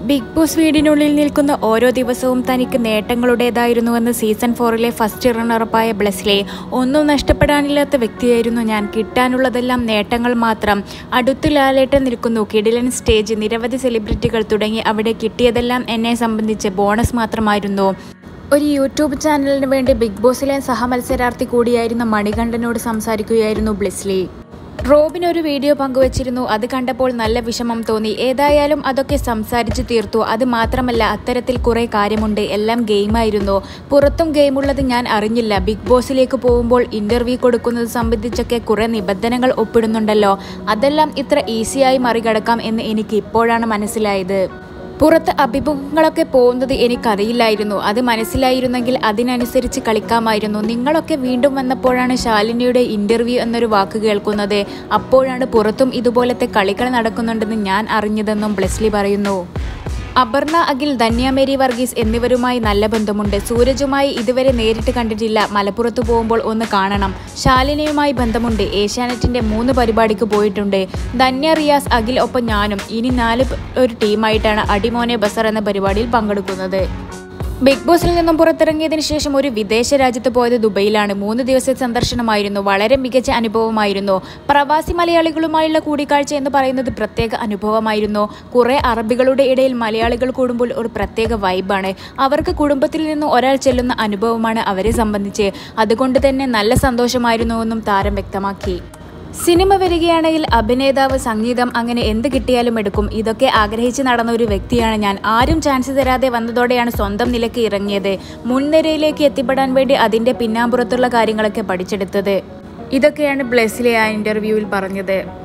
big boss വീടിനുള്ളിൽ നിൽക്കുന്ന ഓരോ ദിവസവും തനിക്ക് നേട്ടങ്ങളുടേതായിരുന്നുവെന്ന് സീസൺ ഫോറിലെ ഫസ്റ്റ് റണ്ണറപ്പായ ബ്ലെസ്ലെ ഒന്നും നഷ്ടപ്പെടാനില്ലാത്ത വ്യക്തിയായിരുന്നു ഞാൻ കിട്ടാനുള്ളതെല്ലാം നേട്ടങ്ങൾ മാത്രം അടുത്ത് ലാലേട്ടൻ നിൽക്കുന്നു കിടിലൻ സ്റ്റേജ് നിരവധി സെലിബ്രിറ്റികൾ തുടങ്ങി അവിടെ കിട്ടിയതെല്ലാം എന്നെ സംബന്ധിച്ച് ബോണസ് മാത്രമായിരുന്നു ഒരു യൂട്യൂബ് ചാനലിന് വേണ്ടി ബിഗ് ബോസിലെ സഹമത്സരാർത്ഥി കൂടിയായിരുന്ന മണികണ്ഠനോട് സംസാരിക്കുകയായിരുന്നു ബ്ലെസ്ലി റോബിൻ ഒരു വീഡിയോ പങ്കുവച്ചിരുന്നു അത് കണ്ടപ്പോൾ നല്ല വിഷമം തോന്നി ഏതായാലും അതൊക്കെ സംസാരിച്ചു തീർത്തു അത് മാത്രമല്ല അത്തരത്തിൽ കുറെ കാര്യമുണ്ട് എല്ലാം ഗെയിമായിരുന്നു പുറത്തും ഗെയിമുള്ളത് ഞാൻ അറിഞ്ഞില്ല ബിഗ് ബോസിലേക്ക് പോകുമ്പോൾ ഇന്റർവ്യൂ കൊടുക്കുന്നത് സംബന്ധിച്ചൊക്കെ കുറെ നിബന്ധനകൾ ഒപ്പിടുന്നുണ്ടല്ലോ അതെല്ലാം ഇത്ര ഈസിയായി മറികടക്കാം എന്ന് എനിക്ക് ഇപ്പോഴാണ് മനസ്സിലായത് പുറത്ത് അഭിമുഖങ്ങളൊക്കെ പോകുന്നത് എനിക്കറിയില്ലായിരുന്നു അത് മനസ്സിലായിരുന്നെങ്കിൽ അതിനനുസരിച്ച് കളിക്കാമായിരുന്നു നിങ്ങളൊക്കെ വീണ്ടും വന്നപ്പോഴാണ് ശാലിനിയുടെ ഇന്റർവ്യൂ എന്നൊരു വാക്ക് കേൾക്കുന്നത് അപ്പോഴാണ് പുറത്തും ഇതുപോലത്തെ കളികൾ നടക്കുന്നുണ്ടെന്ന് ഞാൻ അറിഞ്ഞതെന്നും ബ്ലെസ്ലി പറയുന്നു അപർണ അഖിൽ ധന്യമേരി വർഗീസ് എന്നിവരുമായി നല്ല ബന്ധമുണ്ട് സൂരജുമായി ഇതുവരെ നേരിട്ട് കണ്ടിട്ടില്ല മലപ്പുറത്ത് പോകുമ്പോൾ ഒന്ന് കാണണം ശാലിനിയുമായി ബന്ധമുണ്ട് ഏഷ്യാനെറ്റിന്റെ മൂന്ന് പരിപാടിക്ക് പോയിട്ടുണ്ട് ധന്യ റിയാസ് അഖിൽ ഒപ്പം ഞാനും ഇനി നാല് പ- ഒരു ടീമായിട്ടാണ് അടിമോനെ ബസർ എന്ന പരിപാടിയിൽ പങ്കെടുക്കുന്നത് ബിഗ് ബോസിൽ നിന്നും പുറത്തിറങ്ങിയതിനു ശേഷം ഒരു വിദേശ രാജ്യത്ത് പോയത് ദുബൈയിലാണ് മൂന്ന് ദിവസത്തെ സന്ദർശനമായിരുന്നു വളരെ മികച്ച അനുഭവമായിരുന്നു പ്രവാസി മലയാളികളുമായുള്ള കൂടിക്കാഴ്ച എന്ന് പറയുന്നത് പ്രത്യേക അനുഭവമായിരുന്നു കുറെ അറബികളുടെ ഇടയിൽ മലയാളികൾ കൂടുമ്പോൾ ഒരു പ്രത്യേക വൈബാണ് അവർക്ക് കുടുംബത്തിൽ നിന്നും ഒരാൾ ചെല്ലുന്ന അനുഭവമാണ് അവരെ സംബന്ധിച്ച് അതുകൊണ്ട് തന്നെ നല്ല സന്തോഷമായിരുന്നുവെന്നും താരം വ്യക്തമാക്കി സിനിമ വരികയാണെങ്കിൽ അഭിനേതാവ് സംഗീതം അങ്ങനെ എന്ത് കിട്ടിയാലും എടുക്കും ഇതൊക്കെ ആഗ്രഹിച്ച് നടന്ന ഒരു വ്യക്തിയാണ് ഞാൻ ആരും ചാൻസ് തരാതെ വന്നതോടെയാണ് സ്വന്തം നിലയ്ക്ക് ഇറങ്ങിയത് മുൻനിരയിലേക്ക് എത്തിപ്പെടാൻ വേണ്ടി അതിന്റെ പിന്നാമ്പുറത്തുള്ള കാര്യങ്ങളൊക്കെ പഠിച്ചെടുത്തത് ഇതൊക്കെയാണ് ബ്ലെസ്സിലെ ആ ഇന്റർവ്യൂവിൽ പറഞ്ഞത്